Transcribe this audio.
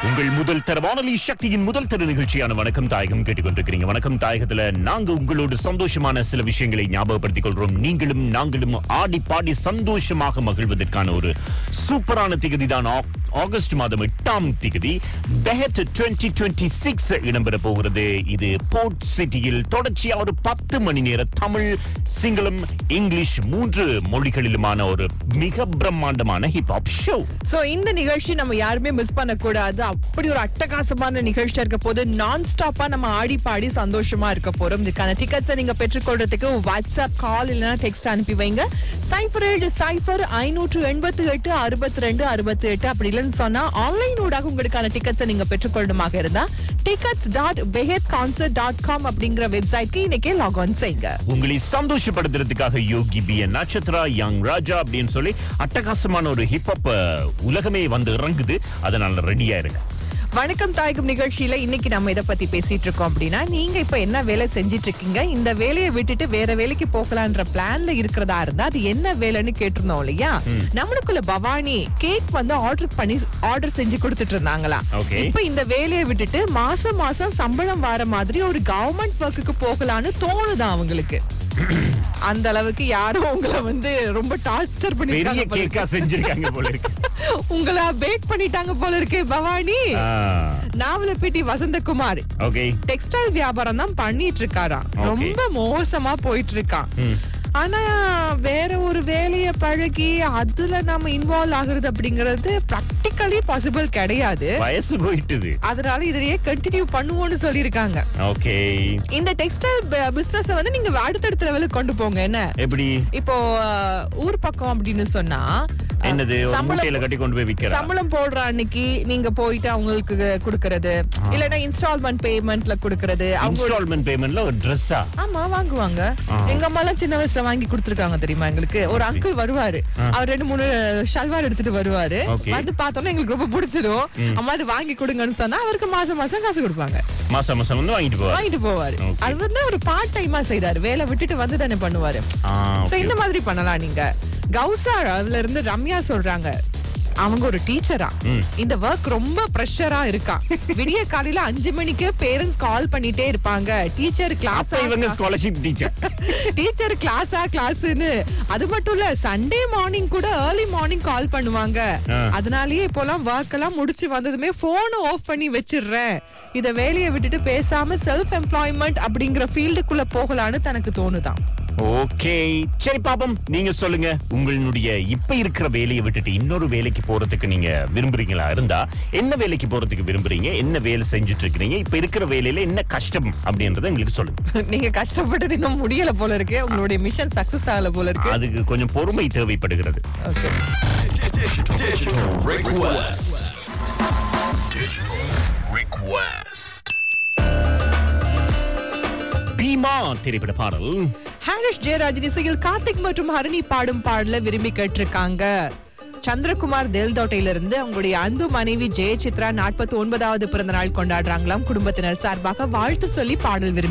உங்கள் முதல் தர வானொலி சக்தியின் முதல் தர நிகழ்ச்சியான வணக்கம் தாயகம் கேட்டுக்கொண்டிருக்கிறீங்க வணக்கம் தாயகத்துல நாங்க உங்களோடு சந்தோஷமான சில விஷயங்களை ஞாபகப்படுத்திக் கொள்றோம் நீங்களும் நாங்களும் ஆடி பாடி சந்தோஷமாக மகிழ்வதற்கான ஒரு சூப்பரான திகதி தான் ஆ- ஆகஸ்ட் மாதம் எட்டாம் திகதி பெஹத் 2026 இடம்பெற போகிறது இது போர்ட் சிட்டியில் தொடர்ச்சியா ஒரு பத்து மணி நேர தமிழ் சிங்களம் இங்கிலீஷ் மூன்று மொழிகளிலுமான ஒரு மிக பிரம்மாண்டமான ஹிப்ஹாப் ஷோ சோ இந்த நிகழ்ச்சி நம்ம யாருமே மிஸ் பண்ணக்கூடாது அப்படி ஒரு அட்டகாசமான நிகழ்ச்சியா இருக்க போது நான் ஸ்டாப்பா நம்ம ஆடி பாடி சந்தோஷமா இருக்க போறோம் இதுக்கான டிக்கெட்ஸை நீங்க பெற்றுக்கொள்றதுக்கு வாட்ஸ்அப் கால் இல்லைன்னா டெக்ஸ்ட் அனுப்பி வைங்க சைஃபர் ஏழு சைஃபர் ஐநூற்று எண்பத்தி எட்டு அறுபத்தி ரெண்டு அறுபத்தி எட்டு அப்படி இல்லைன்னு சொன்னா ஆன்லைன் ஊடாக உங்களுக்கான டிக்கெட்ஸை நீங்க பெற்றுக்கொள்ளுமாக இருந்தா tickets dot behet concert dot com அப்படிங்கிற வெப்சைட்க்கு இன்னைக்கே லாக் ஆன் செய்யுங்க உங்களை சந்தோஷப்படுத்துறதுக்காக Yogi B and Natchatra young Raja அப்படின்னு சொல்லி அட்டகாசமான ஒரு ஹிப்ஹாப் உலகமே வந்து இறங்குது அதனால ரெடியா இருங்க வணக்கம் தாயகம் நிகழ்ச்சியில இன்னைக்கு நம்ம இத பத்தி பேசிட்டு இருக்கோம் அப்படின்னா நீங்க இப்ப என்ன வேலை செஞ்சிட்டு இருக்கீங்க இந்த வேலையை விட்டுட்டு வேற வேலைக்கு போகலான்ற பிளான்ல இருக்கிறதா இருந்தா அது என்ன வேலைன்னு கேட்டிருந்தோம் இல்லையா நம்மளுக்குள்ள பவானி கேக் வந்து ஆர்டர் பண்ணி ஆர்டர் செஞ்சு கொடுத்துட்டு இருந்தாங்களா Okay. இப்ப இந்த வேலையை விட்டுட்டு மாசம் மாசம் சம்பளம் வர மாதிரி ஒரு கவர்மெண்ட் ஒர்க்குக்கு போகலான்னு தோணுதான் அவங்களுக்கு அந்த அளவுக்கு யாரும் உங்களை வந்து ரொம்ப டார்ச்சர் பெரிய பண்ணி கேக்கா செஞ்சிருக்காங்க போல இருக்கு உங்களை பேக் பண்ணிட்டாங்க போல இருக்கு பவானி நாவலப்பேட்டி வசந்தகுமார் ஓகே டெக்ஸ்டைல் வியாபாரம் தான் பண்ணிட்டு இருக்காராம் Okay. ரொம்ப மோசமா போயிட்டு இருக்கான் ஆனா வேற ஒரு வேலைய பழகி அதுல நம்ம இன்வால்வ் ஆகுறது அப்படிங்கறது பிராக்டிகலி பாசிபிள் கிடையாது வயசு போயிட்டுது அதனால இதையே கண்டினியூ பண்ணுவோம்னு சொல்லியிருக்காங்க ஓகே இந்த டெக்ஸ்டைல் பிசினஸ் வந்து நீங்க அடுத்தடுத்த லெவலுக்கு கொண்டு போங்க என்ன எப்படி இப்போ அஹ், ஊர் பக்கம் அப்படின்னு சொன்னா அஹ், என்னது ஒரு சம்பளம் மூட்டையில கட்டி கொண்டு போய் விக்கிறா சம்பளம் போடுற அன்னைக்கு நீங்க போயிட்டு அவங்களுக்கு கொடுக்கறது இல்லனா இன்ஸ்டால்மெண்ட் பேமெண்ட்ல கொடுக்கறது அவங்க இன்ஸ்டால்மெண்ட் பேமெண்ட்ல ஒரு ட்ரெஸ்ஸா ஆமா வாங்குவாங்க எங்க அம்மா எல்லாம் சின்ன வயசுல வாங்கி கொடுத்துருக்காங்க தெரியுமா எங்களுக்கு ஒரு அங்கிள் வருவாரு அவர் ரெண்டு மூணு ஷல்வார் எடுத்துட்டு வருவாரு Okay. வந்து பார்த்தோம்னா எங்களுக்கு ரொம்ப பிடிச்சிடும் அம்மா அது வாங்கி கொடுங்கன்னு சொன்னா அவருக்கு மாசம் மாசம் காசு கொடுப்பாங்க மாசம் மாசம் வந்து வாங்கிட்டு போவார் வாங்கிட்டு போவாரு Okay. அது வந்து ஒரு பார்ட் டைமா செய்தாரு வேலை விட்டுட்டு வந்து தானே பண்ணுவாரு ஆ, சோ okay. இந்த மாதிரி பண்ணலாம் நீங்க கௌசா அதுல இருந்து ரம்யா சொல்றாங்க அவங்க ஒரு டீச்சரா இந்த ஒர்க் ரொம்ப ப்ரெஷரா இருக்கா விடிய காலையில அஞ்சு மணிக்கு பேரண்ட்ஸ் கால் பண்ணிட்டே இருப்பாங்க டீச்சர் கிளாஸ் அப்ப இவங்க ஸ்காலர்ஷிப் டீச்சர் டீச்சர் கிளாஸா கிளாஸ்னு அது மட்டும் இல்ல சண்டே மார்னிங் கூட ஏர்லி மார்னிங் கால் பண்ணுவாங்க ஆ. அதனாலயே இப்போலாம் ஒர்க் எல்லாம் முடிச்சு வந்ததுமே போனை ஆஃப் பண்ணி வச்சிடுறேன் இத வேலையை விட்டுட்டு பேசாம செல்ஃப் எம்ப்ளாய்மெண்ட் அப்படிங்கிற ஃபீல்டுக்குள்ள போகலான்னு தனக்கு தோணுதான் ஓகே சரி பாப்போம் நீங்க சொல்லுங்க உங்களுடைய இப்ப இருக்கிற வேலையை விட்டுட்டு இன்னொரு வேலைக்கு போறதுக்கு நீங்க விரும்புறீங்களா இருந்தா என்ன வேலைக்கு போறதுக்கு விரும்புறீங்க என்ன வேலை செஞ்சுட்டு இருக்கீங்க இப்ப இருக்கிற வேலையில என்ன கஷ்டம் அப்படின்றத எங்களுக்கு சொல்லுங்க நீங்க கஷ்டப்பட்டது இன்னும் முடியல போல இருக்கு உங்களுடைய மிஷன் சக்சஸ் ஆகல போல இருக்கு அதுக்கு கொஞ்சம் பொறுமை தேவைப்படுகிறது okay Digital request. Digital request. Bheema திரைப்பட பாடல் ஹாரிஷ் ஜெயராஜின் இசையில் கார்த்திக் மற்றும் ஹரிணி பாடும் பாடல விரும்பி கேட்டிருக்காங்க சந்திரகுமார் தேல்தோட்டையில இருந்து அவங்களுடைய அன்பு மனைவி ஜெயசித்ரா நாற்பத்தி ஒன்பதாவது பிறந்த நாள் கொண்டாடுறாங்களாம் குடும்பத்தினர் சார்பாக வாழ்த்து சொல்லி பாடல் விரும்பி